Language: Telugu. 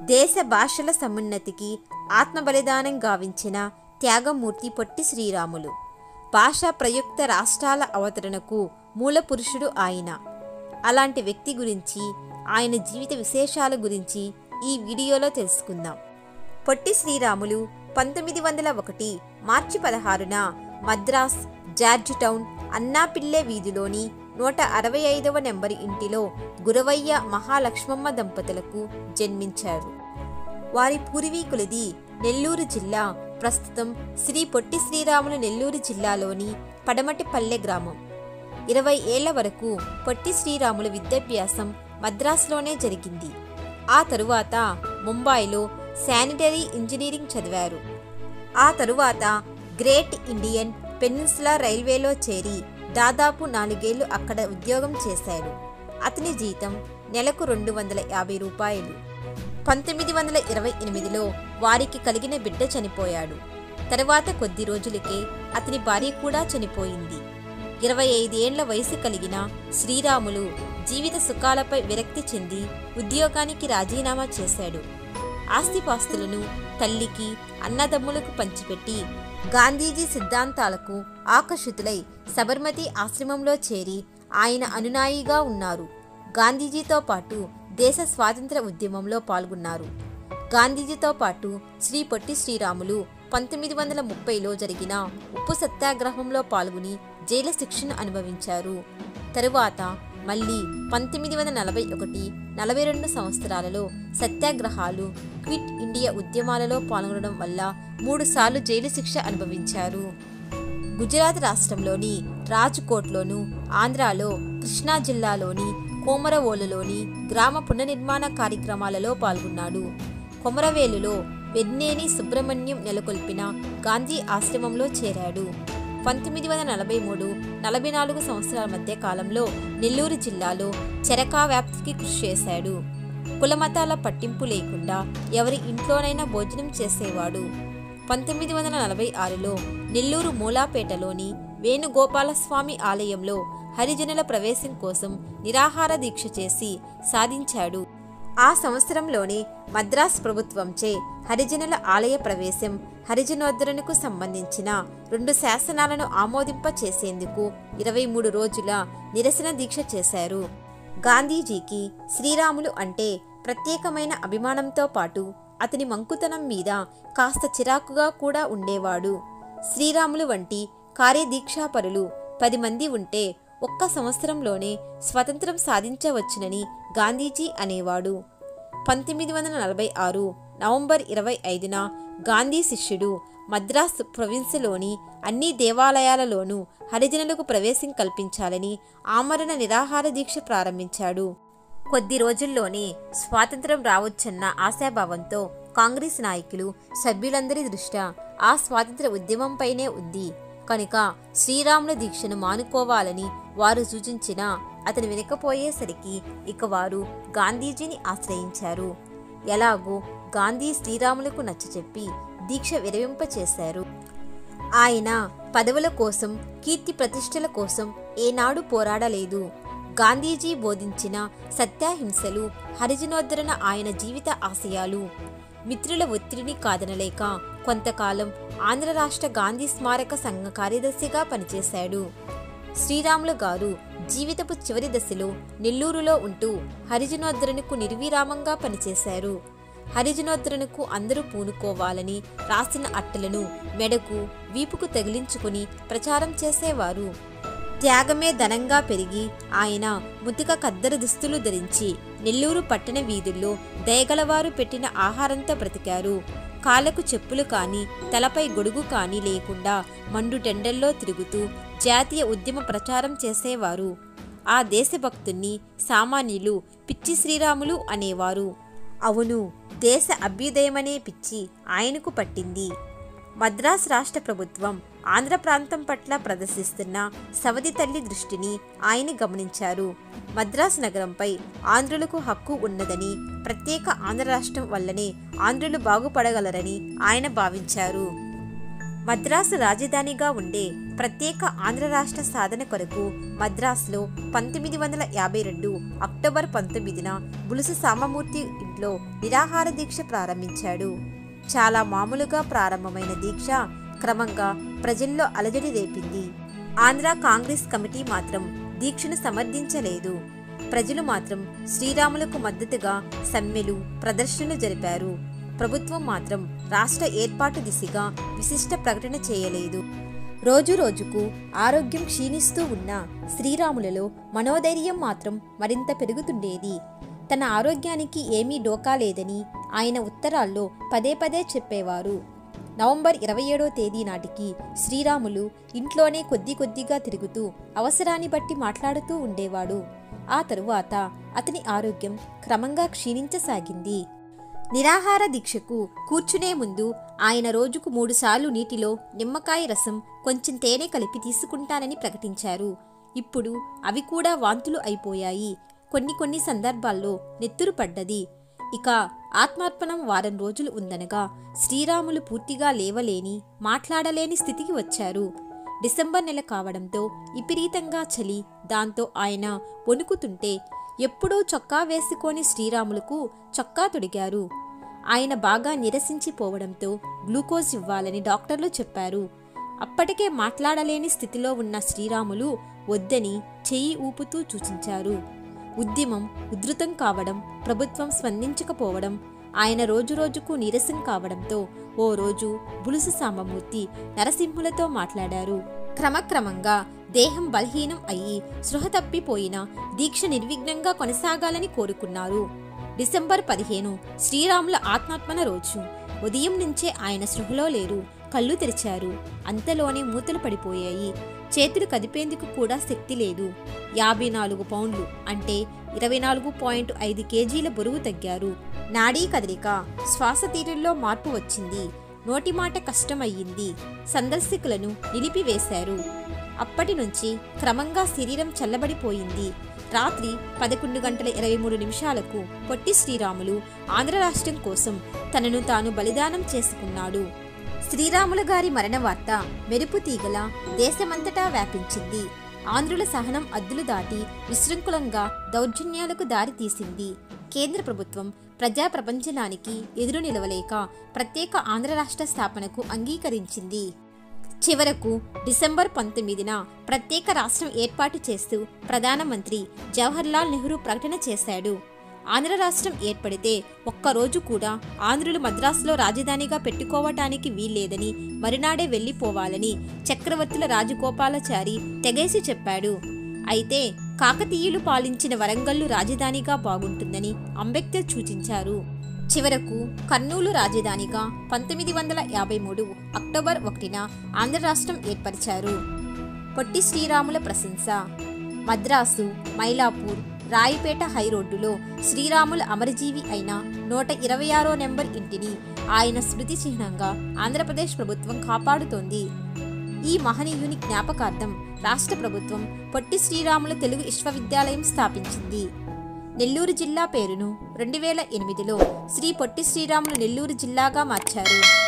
దేశ భాషల సమున్నతికి ఆత్మబలిదానం గావించిన త్యాగమూర్తి పొట్టి శ్రీరాములు భాషా ప్రయుక్త రాష్ట్రాల అవతరణకు మూల పురుషుడు ఆయన అలాంటి వ్యక్తి గురించి ఆయన జీవిత విశేషాల గురించి ఈ వీడియోలో తెలుసుకుందాం పొట్టి శ్రీరాములు పంతొమ్మిది వందల ఒకటి మార్చి పదహారున మద్రాస్ జార్జ్ టౌన్ అన్నాపిల్లె వీధిలోని నూట అరవై ఐదవ నెంబరి ఇంటిలో గురవయ్య మహాలక్ష్మమ్మ దంపతులకు జన్మించారు వారి పూర్వీకులది నెల్లూరు జిల్లా ప్రస్తుతం శ్రీ పొట్టి శ్రీరాములు నెల్లూరు జిల్లాలోని పడమటిపల్లె గ్రామం ఇరవై ఏళ్ల వరకు పొట్టి శ్రీరాములు విద్యాభ్యాసం మద్రాసులోనే జరిగింది ఆ తరువాత ముంబైలో శానిటరీ ఇంజనీరింగ్ చదివారు ఆ తరువాత గ్రేట్ ఇండియన్ పెనిన్సులా రైల్వేలో చేరి దాదాపు నాలుగేళ్లు అక్కడ ఉద్యోగం చేశాడు అతని జీతం నెలకు రెండు వందల యాభై రూపాయలు పంతొమ్మిది వందల ఇరవై ఎనిమిదిలో వారికి కలిగిన బిడ్డ చనిపోయాడు తర్వాత కొద్ది రోజులకే అతని భార్య కూడా చనిపోయింది ఇరవై ఐదేండ్ల వయసు కలిగిన శ్రీరాములు జీవిత సుఖాలపై విరక్తి చెంది ఉద్యోగానికి రాజీనామా చేశాడు ఆస్తిపాస్తులను తల్లికి అన్నదమ్ములకు పంచిపెట్టి గాంధీజీ సిద్ధాంతాలకు ఆకర్షితులై సబర్మతి ఆశ్రమంలో చేరి ఆయన అనునాయిగా ఉన్నారు గాంధీజీతో పాటు దేశ స్వాతంత్ర ఉద్యమంలో పాల్గొన్నారు గాంధీజీతో పాటు శ్రీ పొట్టి శ్రీరాములు పంతొమ్మిది వందల ముప్పైలో జరిగిన ఉప్పు సత్యాగ్రహంలో పాల్గొని జైలు శిక్షను అనుభవించారు తరువాత మళ్ళీ పంతొమ్మిది వందల నలభై ఒకటి నలభై రెండు సంవత్సరాలలో సత్యాగ్రహాలు క్విట్ ఇండియా ఉద్యమాలలో పాల్గొనడం వల్ల మూడుసార్లు జైలు శిక్ష అనుభవించారు గుజరాత్ రాష్ట్రంలోని రాజ్కోట్లోను ఆంధ్రాలో కృష్ణా జిల్లాలోని కోమరవోలులోని గ్రామ పునర్నిర్మాణ కార్యక్రమాలలో పాల్గొన్నాడు కొమరవేలులో వెన్నేని సుబ్రహ్మణ్యం నెలకొల్పిన గాంధీ ఆశ్రమంలో చేరాడు పంతొమ్మిది వందల నలభై మూడు నలభై నాలుగు సంవత్సరాల మధ్య కాలంలో నెల్లూరు జిల్లాలో చెరకా వ్యాప్తికి కృషి చేశాడు కులమతాల పట్టింపు లేకుండా ఎవరి ఇంట్లోనైనా భోజనం చేసేవాడు పంతొమ్మిది వందల నలభై ఆరులో నెల్లూరు మూలాపేటలోని వేణుగోపాలస్వామి ఆలయంలో హరిజనుల ప్రవేశం కోసం నిరాహార దీక్ష చేసి సాధించాడు ఆ సంవత్సరంలోనే మద్రాస్ ప్రభుత్వంచే హరిజనుల ఆలయ ప్రవేశం హరిజనోద్ధరణకు సంబంధించిన రెండు శాసనాలను ఆమోదింప చేసేందుకు ఇరవై మూడు రోజుల నిరసన దీక్ష చేశారు గాంధీజీకి శ్రీరాములు అంటే ప్రత్యేకమైన అభిమానంతో పాటు అతని మంకుతనం మీద కాస్త చిరాకుగా కూడా ఉండేవాడు శ్రీరాములు వంటి కార్యదీక్షాపరులు పది మంది ఉంటే ఒక్క సంవత్సరంలోనే స్వతంత్రం సాధించవచ్చునని గాంధీజీ అనేవాడు పంతొమ్మిది వందల నలభై ఆరు నవంబర్ ఇరవై ఐదున గాంధీ శిష్యుడు మద్రాస్ ప్రొవిన్స్లోని అన్ని దేవాలయాలలోనూ హరిజనులకు ప్రవేశం కల్పించాలని ఆమరణ నిరాహార దీక్ష ప్రారంభించాడు కొద్ది రోజుల్లోనే స్వాతంత్రం రావచ్చన్న ఆశాభావంతో కాంగ్రెస్ నాయకులు సభ్యులందరి దృష్ట్యా ఆ స్వాతంత్ర ఉద్యమంపైనే ఉంది కనుక శ్రీరాముల దీక్షను మానుకోవాలని వారు సూచించినా అతను వినకపోయేసరికి ఇక వారు గాంధీజీని ఆశ్రయించారు ఎలాగో గాంధీ శ్రీరాములకు నచ్చచెప్పి దీక్ష విరవింపచేశారు ఆయన పదవుల కోసం కీర్తి ప్రతిష్టల కోసం ఏనాడు పోరాడలేదు గాంధీజీ బోధించిన సత్యాహింసలు హరిజనోద్ధరణ ఆయన జీవిత ఆశయాలు మిత్రుల ఒత్తిడిని కాదనలేక కొంతకాలం ఆంధ్ర రాష్ట్ర గాంధీ స్మారక సంఘ కార్యదర్శిగా పనిచేశాడు శ్రీరాములు గారు జీవితపు చివరి దశలో నెల్లూరులో ఉంటూ హరిజనోద్ధరణకు నిర్విరామంగా పనిచేశారు హరిజనోద్ధరణకు అందరూ పూనుకోవాలని రాసిన అట్టలను మెడకు వీపుకు తగిలించుకుని ప్రచారం చేసేవారు త్యాగమే ధనంగా పెరిగి ఆయన ముతిక కద్దరు దుస్తులు ధరించి నెల్లూరు పట్టణ వీధుల్లో దయగలవారు పెట్టిన ఆహారంతో బ్రతికారు కాళ్ళకు చెప్పులు కాని తలపై గొడుగు కాని లేకుండా మండు టెండల్లో తిరుగుతూ జాతీయ ఉద్యమ ప్రచారం చేసేవారు ఆ దేశభక్తుణ్ణి సామాన్యులు పిచ్చి శ్రీరాములు అనేవారు అవును దేశ అభ్యుదయమనే పిచ్చి ఆయనకు పట్టింది మద్రాస్ రాష్ట్ర ప్రభుత్వం ఆంధ్ర ప్రాంతం పట్ల ప్రదర్శిస్తున్న సవతి తల్లి దృష్టిని ఆయన గమనించారు మద్రాస్ నగరంపై ఆంధ్రులకు హక్కు ఉన్నదని ప్రత్యేక ఆంధ్ర రాష్ట్రం వల్లనే ఆంధ్రులు బాగుపడగలరని ఆయన భావించారు మద్రాసు రాజధానిగా ఉండే ప్రత్యేక ఆంధ్ర రాష్ట్ర సాధన కొరకు మద్రాసులో పంతొమ్మిది వందల యాభై రెండు అక్టోబర్ అక్టోబర్ పంతొమ్మిదిన బులుసు సామమూర్తి ఇంట్లో నిరాహార దీక్ష ప్రారంభించాడు చాలా మామూలుగా ప్రారంభమైన దీక్ష క్రమంగా ప్రజల్లో అలజడి రేపింది ఆంధ్ర కాంగ్రెస్ కమిటీ మాత్రం దీక్షను సమర్థించలేదు ప్రజలు మాత్రం శ్రీరాములకు మద్దతుగా సమ్మెలు ప్రదర్శనలు జరిపారు ప్రభుత్వం మాత్రం రాష్ట్ర ఏర్పాటు దిశగా విశిష్ట ప్రకటన చేయలేదు రోజు రోజుకు ఆరోగ్యం క్షీణిస్తూ ఉన్న శ్రీరాములలో మనోధైర్యం మాత్రం మరింత పెరుగుతుండేది తన ఆరోగ్యానికి ఏమీ డోకా లేదని ఆయన ఉత్తరాల్లో పదే పదే చెప్పేవారు నవంబర్ ఇరవై ఏడో తేదీ నాటికి శ్రీరాములు ఇంట్లోనే కొద్ది కొద్దిగా తిరుగుతూ అవసరాన్ని బట్టి మాట్లాడుతూ ఉండేవాడు ఆ తరువాత అతని ఆరోగ్యం క్రమంగా క్షీణించసాగింది నిరాహార దీక్షకు కూర్చునే ముందు ఆయన రోజుకు మూడుసార్లు నీటిలో నిమ్మకాయ రసం కొంచెం తేనె కలిపి తీసుకుంటానని ప్రకటించారు ఇప్పుడు అవి కూడా వాంతులు అయిపోయాయి కొన్ని కొన్ని సందర్భాల్లో నెత్తురు పడ్డది ఇక ఆత్మార్పణం వారం రోజులు ఉందనగా శ్రీరాములు పూర్తిగా లేవలేని మాట్లాడలేని స్థితికి వచ్చారు డిసెంబర్ నెల కావడంతో విపరీతంగా చలి దాంతో ఆయన వణుకుతుంటే ఎప్పుడూ చొక్కా వేసుకొని శ్రీరాములకు చొక్కా తొడిగారు ఆయన బాగా నిరసించిపోవడంతో గ్లూకోజ్ ఇవ్వాలని డాక్టర్లు చెప్పారు అప్పటికే మాట్లాడలేని స్థితిలో ఉన్న శ్రీరాములు వద్దని చెయ్యి ఊపుతూ సూచించారు ఉద్యమం ఉధృతం కావడం ప్రభుత్వం స్పందించకపోవడం ఆయన రోజురోజుకు నీరసం కావడంతో ఓ రోజు బులుసు సాంబమూర్తి నరసింహులతో మాట్లాడారు క్రమక్రమంగా దేహం బలహీనం అయ్యి స్పృహ తప్పిపోయిన దీక్ష నిర్విఘ్నంగా కొనసాగాలని కోరుకున్నారు డిసెంబర్ పదిహేను శ్రీరాముల ఆత్మాత్మన రోజు ఉదయం నుంచే ఆయన సృహలో లేరు కళ్ళు తెరిచారు అంతలోనే మూతలు పడిపోయాయి చేతులు కదిపేందుకు కూడా శక్తి లేదు యాభై నాలుగు పౌండ్లు అంటే ఇరవై నాలుగు పాయింట్ ఐదు కేజీల బరువు తగ్గారు నాడీ కదలిక శ్వాస తీరుల్లో మార్పు వచ్చింది నోటి మాట కష్టమయ్యింది సందర్శకులను నిలిపివేశారు అప్పటి నుంచి క్రమంగా శరీరం చల్లబడిపోయింది రాత్రి పదకొండు గంటల ఇరవై మూడు నిమిషాలకు పొట్టి శ్రీరాములు ఆంధ్ర రాష్ట్రం కోసం తనను తాను బలిదానం చేసుకున్నాడు శ్రీరాములు గారి మరణ వార్త మెరుపు తీగల దేశమంతటా వ్యాపించింది ఆంధ్రుల సహనం అద్దులు దాటి విశృంఖలంగా దౌర్జన్యాలకు దారితీసింది కేంద్ర ప్రభుత్వం ప్రజా ప్రపంచనానికి ఎదురు నిలవలేక ప్రత్యేక ఆంధ్ర రాష్ట్ర స్థాపనకు అంగీకరించింది చివరకు డిసెంబర్ పంతొమ్మిదిన ప్రత్యేక రాష్ట్రం ఏర్పాటు చేస్తూ ప్రధానమంత్రి జవహర్లాల్ నెహ్రూ ప్రకటన చేశాడు ఆంధ్ర రాష్ట్రం ఏర్పడితే ఒక్కరోజు కూడా ఆంధ్రులు మద్రాసులో రాజధానిగా పెట్టుకోవటానికి వీల్లేదని మరునాడే వెళ్లిపోవాలని చక్రవర్తుల రాజగోపాలాచారి తెగేసి చెప్పాడు అయితే కాకతీయులు పాలించిన వరంగల్లు రాజధానిగా బాగుంటుందని అంబేద్కర్ సూచించారు చివరకు కర్నూలు రాజధానిగా పంతొమ్మిది వందల యాభై మూడు అక్టోబర్ ఒకటిన ఆంధ్ర రాష్ట్రం ఏర్పరిచారు పొట్టి శ్రీరాముల ప్రశంస మద్రాసు మైలాపూర్ రాయిపేట హైరోడ్డులో శ్రీరాముల అమరజీవి అయిన నూట ఇరవై ఆరో నెంబర్ ఇంటిని ఆయన స్మృతి చిహ్నంగా ఆంధ్రప్రదేశ్ ప్రభుత్వం కాపాడుతోంది ఈ మహనీయుని జ్ఞాపకార్థం రాష్ట్ర ప్రభుత్వం పొట్టి శ్రీరాముల తెలుగు విశ్వవిద్యాలయం స్థాపించింది నెల్లూరు జిల్లా పేరును రెండు వేల ఎనిమిదిలో శ్రీ పొట్టి శ్రీరాములు నెల్లూరు జిల్లాగా మార్చారు